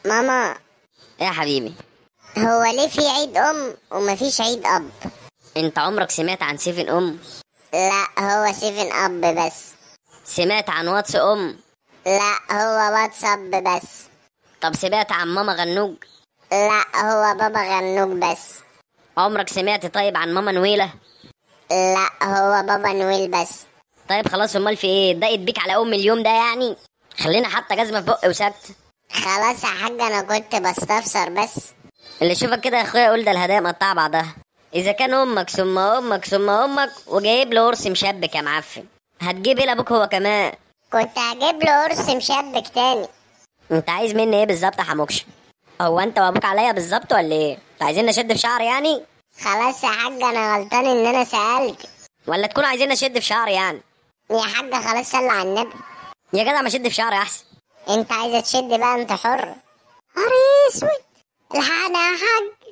ماما ايه يا حبيبي هو ليه في عيد ام ومفيش عيد اب انت عمرك سمعت عن سيفن ام لا هو سيفن اب بس سمعت عن واتس ام لا هو واتساب بس طب سمعت عن ماما غنوج لا هو بابا غنوج بس عمرك سمعت طيب عن ماما نويلة لا هو بابا نويل بس طيب خلاص امال في ايه اتضايقت بيك على ام اليوم ده يعني خلينا حتى جزمه في بقي وسكت خلاص يا حاج انا كنت بستفسر بس اللي يشوفك كده يا اخويا يقول ده الهدايا مقطعه بعضها اذا كان امك ثم امك ثم امك وجايب له قرص مشبك يا معفن هتجيب ايه لابوك هو كمان كنت هجيب له قرص مشبك تاني انت عايز مني ايه بالظبط يا حموكش هو انت وابوك عليا بالظبط ولا ايه انت عايزين نشد في شعر يعني خلاص يا حاج انا غلطان ان انا سألت ولا تكونوا عايزين نشد في شعر يعني يا حاج خلاص صلى على النبي يا جدع ما شد في شعري احسن انت عايزه تشد بقى انت حر نهار اسود الحقنا يا حاج